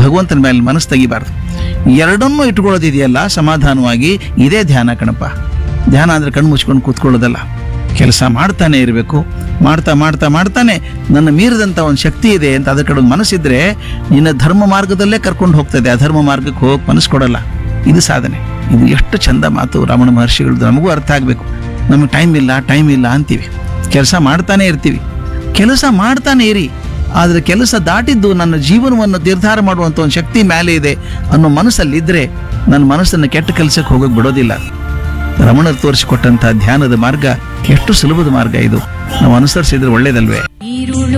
ಭಗವಂತನ ಮೇಲೆ ಮನಸ್ಸು ತೆಗಿಬಾರ್ದು ಎರಡನ್ನೂ ಇಟ್ಕೊಳ್ಳೋದಿದೆಯಲ್ಲ ಸಮಾಧಾನವಾಗಿ ಇದೇ ಧ್ಯಾನ ಕಣಪ್ಪ ಧ್ಯಾನ ಅಂದರೆ ಕಣ್ಣು ಮುಚ್ಕೊಂಡು ಕೂತ್ಕೊಳ್ಳೋದಲ್ಲ ಕೆಲಸ ಮಾಡ್ತಾನೆ ಇರಬೇಕು ಮಾಡ್ತಾ ಮಾಡ್ತಾ ಮಾಡ್ತಾನೆ ನನ್ನ ಮೀರಿದಂಥ ಒಂದು ಶಕ್ತಿ ಇದೆ ಅಂತ ಅದ್ರ ಕಡೆ ಒಂದು ಮನಸ್ಸಿದ್ರೆ ನಿನ್ನ ಧರ್ಮ ಮಾರ್ಗದಲ್ಲೇ ಕರ್ಕೊಂಡು ಹೋಗ್ತದೆ ಅಧರ್ಮ ಮಾರ್ಗಕ್ಕೆ ಹೋಗಕ್ಕೆ ಮನಸ್ಸು ಕೊಡಲ್ಲ ಇದು ಸಾಧನೆ ಇದು ಎಷ್ಟು ಚಂದ ಮಾತು ರಮಣ ಮಹರ್ಷಿಗಳದ್ದು ನಮಗೂ ಅರ್ಥ ಆಗಬೇಕು ನಮಗೆ ಟೈಮ್ ಇಲ್ಲ ಟೈಮ್ ಇಲ್ಲ ಅಂತೀವಿ ಕೆಲಸ ಮಾಡ್ತಾನೆ ಇರ್ತೀವಿ ಕೆಲಸ ಮಾಡ್ತಾನೆ ಇರಿ ಆದರೆ ಕೆಲಸ ದಾಟಿದ್ದು ನನ್ನ ಜೀವನವನ್ನು ನಿರ್ಧಾರ ಮಾಡುವಂಥ ಒಂದು ಶಕ್ತಿ ಮೇಲೆ ಇದೆ ಅನ್ನೋ ಮನಸ್ಸಲ್ಲಿದ್ದರೆ ನನ್ನ ಮನಸ್ಸನ್ನು ಕೆಟ್ಟ ಕೆಲಸಕ್ಕೆ ಹೋಗೋಕೆ ಬಿಡೋದಿಲ್ಲ ರಮಣರು ತೋರಿಸಿಕೊಟ್ಟಂಥ ಧ್ಯಾನದ ಮಾರ್ಗ ಎಷ್ಟು ಸುಲಭದ ಮಾರ್ಗ ಇದು ನಾವು ಅನುಸರಿಸಿದ್ರೆ ಒಳ್ಳೇದಲ್ವೇ